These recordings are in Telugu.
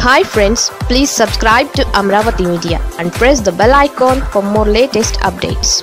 hi friends please subscribe to Amaravati media and press the bell icon for more latest updates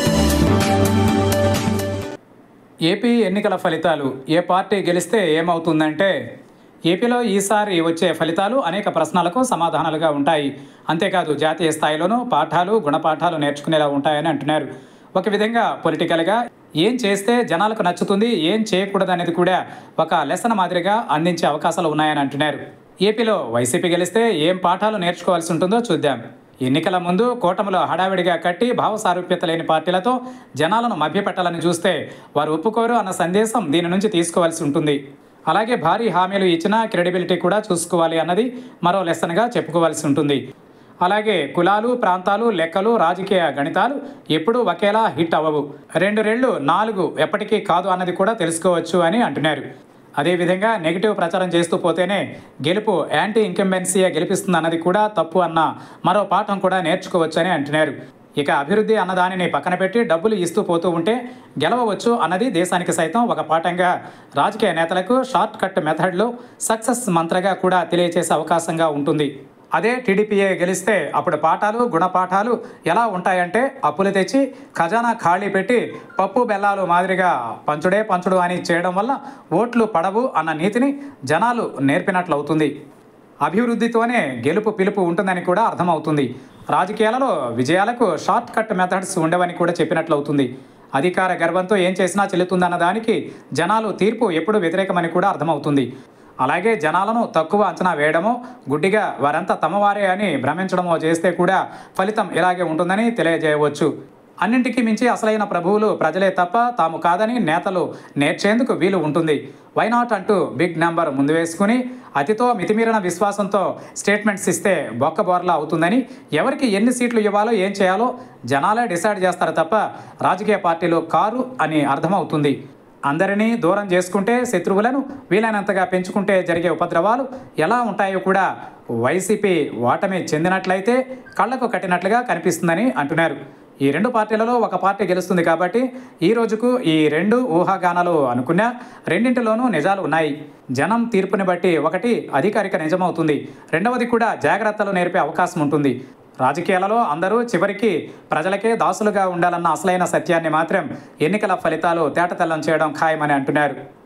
AP ఎన్నికల ఫలితాలు ఏ పార్టీ గెలిస్తే ఏమవుతుందంటే ఏపీలో ఈసారి వచ్చే ఫలితాలు అనేక ప్రశ్నలకు సమాధానాలుగా ఉంటాయి అంతేకాదు జాతీయ స్థాయిలోనూ పాఠాలు గుణపాఠాలు నేర్చుకునేలా ఉంటాయని అంటున్నారు ఒక విధంగా పొలిటికల్గా ఏం చేస్తే జనాలకు నచ్చుతుంది ఏం చేయకూడదు అనేది కూడా ఒక లెసన్ మాదిరిగా అందించే అవకాశాలు ఉన్నాయని అంటున్నారు ఏపీలో వైసీపీ గెలిస్తే ఏం పాఠాలు నేర్చుకోవాల్సి ఉంటుందో చూద్దాం ఎన్నికల ముందు కూటమిలో హడావిడిగా కట్టి భావ సారూప్యత లేని పార్టీలతో జనాలను మభ్యపెట్టాలని చూస్తే వారు ఒప్పుకోరు అన్న సందేశం దీని నుంచి తీసుకోవాల్సి ఉంటుంది అలాగే భారీ హామీలు ఇచ్చినా క్రెడిబిలిటీ కూడా చూసుకోవాలి అన్నది మరో లెసన్గా చెప్పుకోవాల్సి ఉంటుంది అలాగే కులాలు ప్రాంతాలు లెక్కలు రాజకీయ గణితాలు ఎప్పుడూ ఒకేలా హిట్ అవ్వవు రెండు రెళ్ళు నాలుగు ఎప్పటికీ కాదు అన్నది కూడా తెలుసుకోవచ్చు అని అంటున్నారు అదేవిధంగా నెగిటివ్ ప్రచారం చేస్తూ పోతేనే గెలుపు యాంటీ ఇంకంబెన్సీయే గెలిపిస్తుంది అన్నది కూడా తప్పు అన్న మరో పాఠం కూడా నేర్చుకోవచ్చని అంటున్నారు ఇక అభివృద్ధి అన్నదానిని పక్కన పెట్టి డబ్బులు ఇస్తూ పోతూ ఉంటే గెలవవచ్చు అన్నది దేశానికి సైతం ఒక పాఠంగా రాజకీయ నేతలకు షార్ట్ కట్ మెథడ్లో సక్సెస్ మంత్రగా కూడా తెలియచేసే అవకాశంగా ఉంటుంది అదే టీడీపీఏ గెలిస్తే అప్పుడు పాఠాలు గుణపాఠాలు ఎలా ఉంటాయంటే అప్పులు తెచ్చి ఖజానా ఖాళీ పెట్టి పప్పు బెల్లాలు మాదిరిగా పంచుడే పంచుడు అని చేయడం వల్ల ఓట్లు పడవు అన్న నీతిని జనాలు నేర్పినట్లు అవుతుంది అభివృద్ధితోనే గెలుపు పిలుపు ఉంటుందని కూడా అర్థమవుతుంది రాజకీయాలలో విజయాలకు షార్ట్ కట్ మెథడ్స్ ఉండవని కూడా చెప్పినట్లు అవుతుంది అధికార గర్వంతో ఏం చేసినా చెల్లుతుందన్న దానికి జనాలు తీర్పు ఎప్పుడు వ్యతిరేకమని కూడా అర్థమవుతుంది అలాగే జనాలను తక్కువ అంచనా వేయడమో గుడ్డిగా వారంతా తమవారే అని భ్రమించడమో చేస్తే కూడా ఫలితం ఇలాగే ఉంటుందని తెలియజేయవచ్చు అన్నింటికీ మించి అసలైన ప్రభువులు ప్రజలే తప్ప తాము కాదని నేతలు నేర్చేందుకు వీలు ఉంటుంది వైనాట్ అంటూ బిగ్ నెంబర్ ముందు వేసుకుని అతితో మితిమీరిన విశ్వాసంతో స్టేట్మెంట్స్ ఇస్తే బొక్కబోర్లా అవుతుందని ఎవరికి ఎన్ని సీట్లు ఇవ్వాలో ఏం చేయాలో జనాలే డిసైడ్ చేస్తారు తప్ప రాజకీయ పార్టీలు కారు అని అర్థమవుతుంది అందరినీ దూరం చేసుకుంటే శత్రువులను వీలైనంతగా పెంచుకుంటే జరిగే ఉపద్రవాలు ఎలా ఉంటాయో కూడా వైసీపీ ఓటమి చెందినట్లయితే కళ్లకు కట్టినట్లుగా కనిపిస్తుందని అంటున్నారు ఈ రెండు పార్టీలలో ఒక పార్టీ గెలుస్తుంది కాబట్టి ఈ రోజుకు ఈ రెండు ఊహాగానాలు అనుకున్నా రెండింటిలోనూ నిజాలు ఉన్నాయి జనం తీర్పుని బట్టి ఒకటి అధికారిక నిజమవుతుంది రెండవది కూడా జాగ్రత్తలు నేర్పే అవకాశం ఉంటుంది రాజకీయాలలో అందరూ చివరికి ప్రజలకే దాసులుగా ఉండాలన్న అసలైన సత్యాన్ని మాత్రం ఎన్నికల ఫలితాలు తేటతెల్లం చేయడం ఖాయమని అంటున్నారు